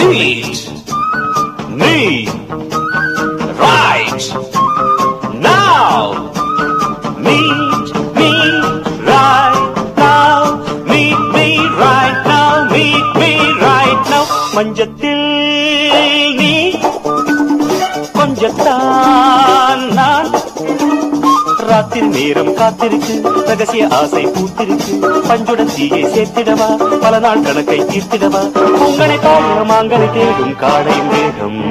Meet me right now. Meet me right now. Meet me right now. Meet me right now. மஞ்சத்தில் நீ கொஞ்சத்தான் நான் ராத்திரி நேரம் காத்திருக்கு ரகசிய ஆசை பூத்திருக்கு பஞ்சுடன் தீயை சேர்த்திடவா பல நாள் கணக்கை தீர்த்திடவா உங்களை தாழ மாங்கனை தேடும் காடை மேகம்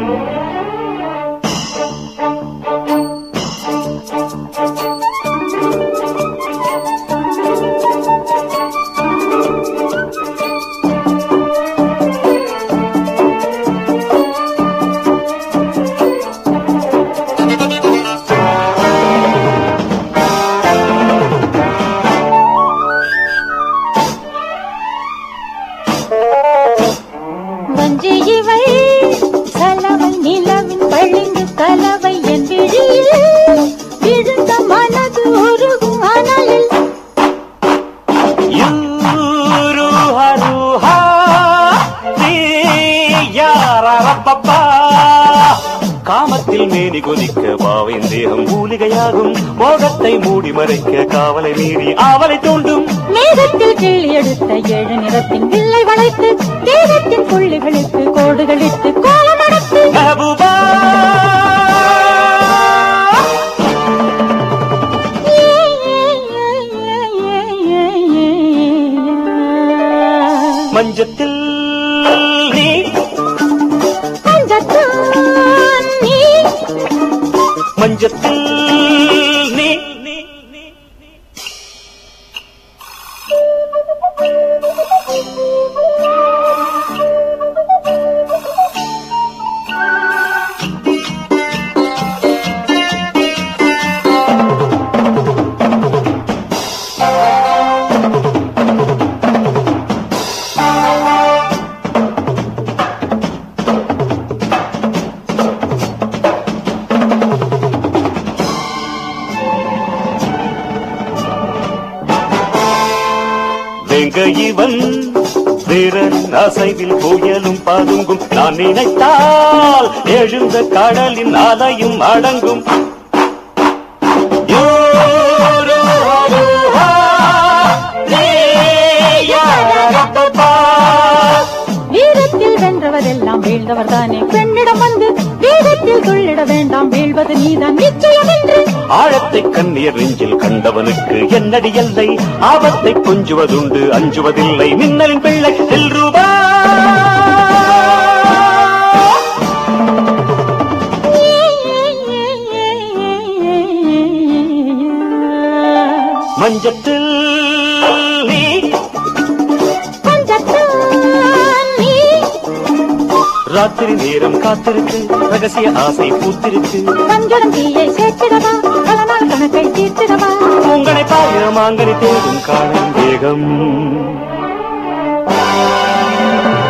வஞ்சி இவை சலவை நிலவின் பளிங்கு கலவை என் விழியில் விழுந்த மனது உருகும் அனலில் யூருஹருஹா, தீயாரரப்பப்பா. காமத்தில் மேனி கொதிக்க பாவின் தேகம் மூலிகையாகும் மோகத்தை மூடி மறைக்க காவலை மீறி ஆவலை தூண்டும் மேகத்தில் கிள்ளி எடுத்த ஏழு நிறத்தின் வில்லை வளைத்து தேகத்தின் புள்ளிகளுக்கு கோடுகளிட்டு கோலம் எடுத்து மெஹபூபா மஞ்சத்தில் நீ மஞ்சத்தான் நீ மஞ்சத்தில் நீ நீ, நீ, நீ. வெங்க இவன் வீரன் அசைவில் புயலும் பதுங்கும் நான் நினைத்தால் எழுந்த கடலின் அலையும் அடங்கும் யோரோஹா, நீயாரப்பப்பா. வீரத்தில் வென்றவரெல்லாம் வீழ்ந்தவர் தானே பெண்ணிடம் வந்து வீரத்தில் துள்ளிட வேண்டாம் வீழ்வது நீதான் நிச்சயம் என்று ஆழத்தை கண்ணீர் நெஞ்சில் கண்டவனுக்கு என்னடி எல்லை ஆபத்தை கொஞ்சுவதுண்டு அஞ்சுவதில்லை மின்னலின் பிள்ளை செல்ரூபா மஞ்சத்தில் நீ மஞ்சத்தான் நீ ராத்திரி நேரம் காத்திருக்கு ரகசிய ஆசை பூத்திருக்கு பஞ்சரம் தீயை சேர்த்திடவா பல நாள் கணக்கை தீர்த்திடவா உங்களை பாய மாங்கனி தேடும் காணும் வேகம்